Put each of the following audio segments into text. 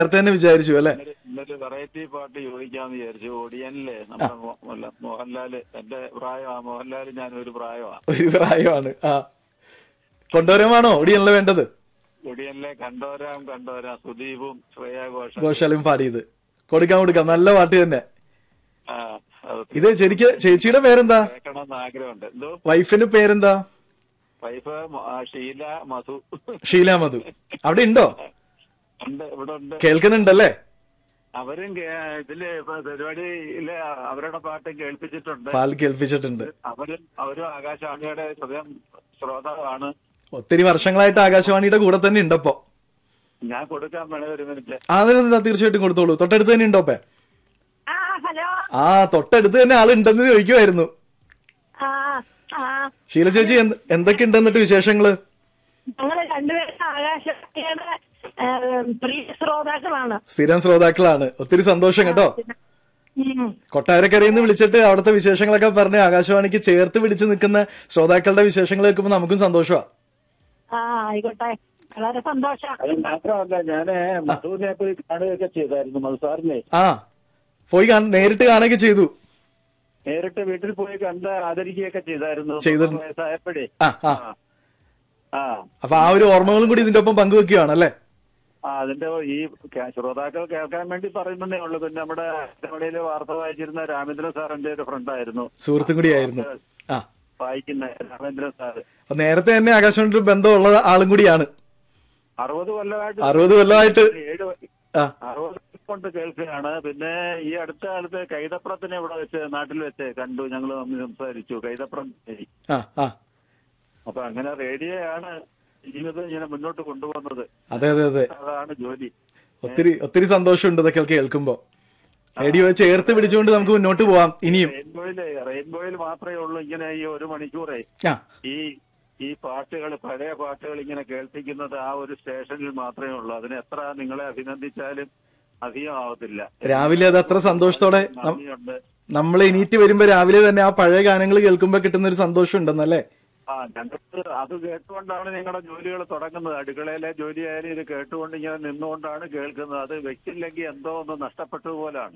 നേരത്തെ തന്നെ വിചാരിച്ചു അല്ലെ ഇന്നലെ ഇന്നലെ വെറൈറ്റി പാട്ട് ചോദിക്കാന്ന് വിചാരിച്ചു ഒടിയനിലെ നമ്മുടെ മോ- മോഹൻലാ- മോഹൻലാല് എന്റെ പ്രായമാ മോഹൻലാല് ഞാൻ ഒരു പ്രായമാ ഒരു പ്രായമാണ് ആ കൊണ്ടുവരാമാണോ ഒടിയനല്ല വേണ്ടത് ഒടിയനിലെ കണ്ടോരാം കണ്ടോരാം സുദീപും ശ്രേയ ഘോഷ ഘോഷാലും പാടിയത് കൊടുക്കാം കൊടുക്കാം നല്ല പാട്ട് തന്നെ ആ അത് ഇത് ശരിക്ക് ചേച്ചിയുടെ പേരെന്താ കേൾക്കണമെന്ന് ആഗ്രഹമുണ്ട് എന്തോ വൈഫിന്റെ പേരെന്താ വൈഫ് മ- ആ, ഷീല മധു ഷീല മധു അവിടെ ഉണ്ടോ ഉണ്ട് ഇവിടെ ഉണ്ട് കേൾക്കുന്നുണ്ടല്ലേ അവരും കേ- ഇതില് ഇപ്പൊ പരിപാടിയില് അവരുടെ പാട്ടും കേൾപ്പിച്ചിട്ടുണ്ട് പാൽ കേൾപ്പിച്ചിട്ടുണ്ട് അവരും അവരും ആകാശവാണിയുടെ ഹൃദയം ശ്രോതാവാണ് ഒത്തിരി വർഷങ്ങളായിട്ട് ആകാശവാണിയുടെ കൂടെ തന്നെ ഉണ്ടപ്പോ ഞാൻ കൊടുക്കാൻ വേണേ ഒരു മിനിറ്റ് അതിനെന്താ തീർച്ചയായിട്ടും കൊടുത്തോളൂ തൊട്ടടുത്ത് തന്നെ ഉണ്ടോപ്പേ ആ ഹലോ ആ തൊട്ടടുത്ത് തന്നെ ആളുണ്ടെന്ന് ചോദിക്കുമായിരുന്നു ആ ആ ഷീല ചേച്ചി എന്ത്- എന്തൊക്കെ ഉണ്ടെന്നിട്ട് വിശേഷങ്ങള് ഞങ്ങള് രണ്ടുപേരും ആകാശവാണിയുടെ ഏ, പ്രിയ ശ്രോതാക്കളാണ് സ്ഥിരം ശ്രോതാക്കളാണ് ഒത്തിരി സന്തോഷം കേട്ടോ ഉം. കൊട്ടാരക്കരയിൽ നിന്ന് വിളിച്ചിട്ട് അവിടുത്തെ വിശേഷങ്ങളൊക്കെ പറഞ്ഞ് ആകാശവാണിക്ക് ചേർത്ത് പിടിച്ച് നിൽക്കുന്ന ശ്രോതാക്കളുടെ വിശേഷങ്ങൾ കേൾക്കുമ്പോൾ നമുക്കും സന്തോഷമാ ആ ആയിക്കോട്ടെ വളരെ സന്തോഷം അത് മാത്രമല്ല ഞാന് മധുവിനെ പോയി കാണുകയൊക്കെ ചെയ്തായിരുന്നു മധു സാറിനെ ആ പോയി കാണ്- നേരിട്ട് കാണുകയൊക്കെ ചെയ്തു നേരിട്ട് വീട്ടിൽ പോയി കണ്ട് ആദരിക്കുകയൊക്കെ ചെയ്തായിരുന്നു ചെയ്തിരുന്നു. വയസ്സായപ്പോഴേ ആ ആ ആ. ആ അപ്പൊ ആ ഒരു ഓർമ്മകളും കൂടി ഇതിന്റെ ഒപ്പം പങ്കുവെക്കുകയാണ് അല്ലേ ആ അതിന്റെ ഈ കേ- ശ്രോതാക്കൾ കേൾക്കാൻ വേണ്ടി പറയുന്നതേ ഉള്ളൂ പിന്നെ നമ്മുടെ ആകാശവാണിയില് വാർത്ത വായിച്ചിരുന്ന രാമേന്ദ്രൻ സാർ എന്റെ ഒരു ഫ്രണ്ടായിരുന്നു സുഹൃത്തും കൂടിയായിരുന്നു ആ വായിക്കുന്ന രാമേന്ദ്രൻ സാറ് അപ്പൊ നേരത്തെ തന്നെ ആകാശവാണിയുടെ ബന്ധമുള്ള ആളും കൂടിയാണ് അറുപത് കൊല്ലമായിട്ട് അറുപത് കൊല്ലമായിട്ട് ഏഴ് വ- ആ അറുപത് കൊണ്ട് കേൾക്കുകയാണ് പിന്നെ ഈ അടുത്ത കാലത്ത് കൈതപ്രത്തിനെ ഇവിടെ വെച്ച് നാട്ടിൽ വെച്ച് കണ്ടു ഞങ്ങൾ തമ്മിൽ സംസാരിച്ചു കൈതപ്രം ശരി ആ ആ അപ്പൊ അങ്ങനെ റേഡിയോയാണ് ജീവിതം ഇങ്ങനെ മുന്നോട്ട് കൊണ്ടുപോകുന്നത് അതെ അതെ അതെ അതാണ് ജോലി ഒത്തിരി ഒത്തിരി സന്തോഷമുണ്ട് ഇതൊക്കെ കേൾക്കുമ്പോ റേഡിയോ ചേർത്ത് പിടിച്ചുകൊണ്ട് നമുക്ക് മുന്നോട്ട് പോവാം ഇനിയും റെയിൻബോയില് റെയിൻബോയിൽ മാത്രമേ ഉള്ളൂ ഇങ്ങനെ ഈ ഒരു മണിക്കൂറേ ആ ഈ ഈ പാട്ടുകൾ പഴയ പാട്ടുകൾ ഇങ്ങനെ കേൾപ്പിക്കുന്നത് ആ ഒരു സ്റ്റേഷനിൽ മാത്രമേ ഉള്ളൂ അതിന് എത്ര നിങ്ങളെ അഭിനന്ദിച്ചാലും അധികം ആവത്തില്ല രാവിലെ അത് അത്ര സന്തോഷത്തോടെ നം- നന്ദിയുണ്ട് നമ്മൾ എണീറ്റ് വരുമ്പോ രാവിലെ തന്നെ ആ പഴയ ഗാനങ്ങൾ കേൾക്കുമ്പോ കിട്ടുന്ന ഒരു സന്തോഷം ഉണ്ടെന്നല്ലേ ആ ഞങ്ങൾക്ക് അത് കേട്ടുകൊണ്ടാണ് നിങ്ങളുടെ ജോലികൾ തുടങ്ങുന്നത് അടുക്കളയിലെ ജോലിയായാലും ഇത് കേട്ടുകൊണ്ട് ഇങ്ങനെ നിന്നുകൊണ്ടാണ് കേൾക്കുന്നത് അത് വെച്ചില്ലെങ്കിൽ എന്തോ ഒന്ന് നഷ്ടപ്പെട്ടു പോലാണ്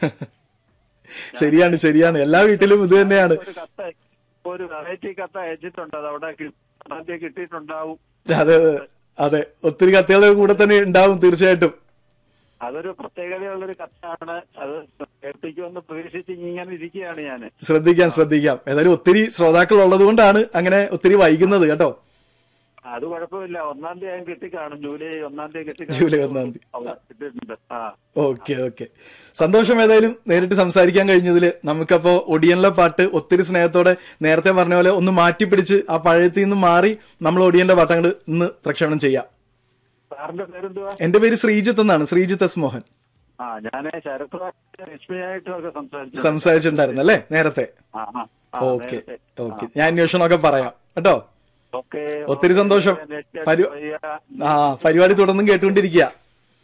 ശരിയാണ് ശരിയാണ് എല്ലാ വീട്ടിലും ഇത് തന്നെയാണ് ഒരു കത്ത് ഒരു വെറൈറ്റി കത്ത് അയച്ചിട്ടുണ്ട് അത് അവിടെ കി- ആദ്യം കിട്ടിയിട്ടുണ്ടാവും അതെ അതെ അതെ ഒത്തിരി കത്തുകളുടെ കൂടെ തന്നെ ഉണ്ടാവും തീർച്ചയായിട്ടും അതൊരു പ്രത്യേകതയുള്ളൊരു കത്താണ് അത് കേൾപ്പിക്കുമെന്ന് പ്രതീക്ഷിച്ച് ഇങ്ങനെ ഇരിക്കുകയാണ് ഞാൻ ശ്രദ്ധിക്കാം ശ്രദ്ധിക്കാം ഏതായാലും ഒത്തിരി ശ്രോതാക്കൾ ഉള്ളത് കൊണ്ടാണ് അങ്ങനെ ഒത്തിരി വൈകുന്നത് കേട്ടോ അത് കുഴപ്പമില്ല ഒന്നാം തീയതി കിട്ടിക്കാണും ജൂലൈ ഒന്നാം തീയതി കിട്ടിക്കാണും ജൂലൈ ഒന്നാം തീയതി. അവിടെ കിട്ടിയിട്ടുണ്ട് ആ ഓക്കെ ഓക്കെ സന്തോഷം ഏതായാലും നേരിട്ട് സംസാരിക്കാൻ കഴിഞ്ഞതിൽ നമുക്കപ്പോ ഒടിയനിലെ പാട്ട് ഒത്തിരി സ്നേഹത്തോടെ നേരത്തെ പറഞ്ഞ പോലെ ഒന്ന് മാറ്റിപ്പിടിച്ച് ആ പഴയത്തിൽ നിന്ന് മാറി നമ്മൾ ഒടിയന്റെ പാട്ടങ്ങൾ ഇന്ന് പ്രക്ഷേപണം ചെയ്യാം സാറിന്റെ പേരെന്തുവാ എന്റെ പേര് ശ്രീജിത്ത് എന്നാണ് ശ്രീജിത്ത് എസ് മോഹൻ ആ ഞാൻ ശരത് രശ്മിയായിട്ടും ഒക്കെ സംസാരിച്ചു സംസാരിച്ചിട്ടുണ്ടായിരുന്നു അല്ലേ നേരത്തെ ആ, ആ, ആ, ഓക്കെ നേരത്തെ. ഓക്കെ ഞാൻ അന്വേഷണമൊക്കെ പറയാം കേട്ടോ ഓക്കെ ഒത്തിരി സന്തോഷം. പരു- ആ പരിപാടി തുടർന്നും കേട്ടുകൊണ്ടിരിക്കുക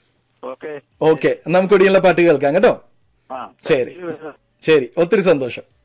ഓക്കെ ഓക്കെ നമുക്ക് ഒടിയനിലെ പാട്ട് കേൾക്കാം കേട്ടോ ആ ശരി ശരി ഒത്തിരി സന്തോഷം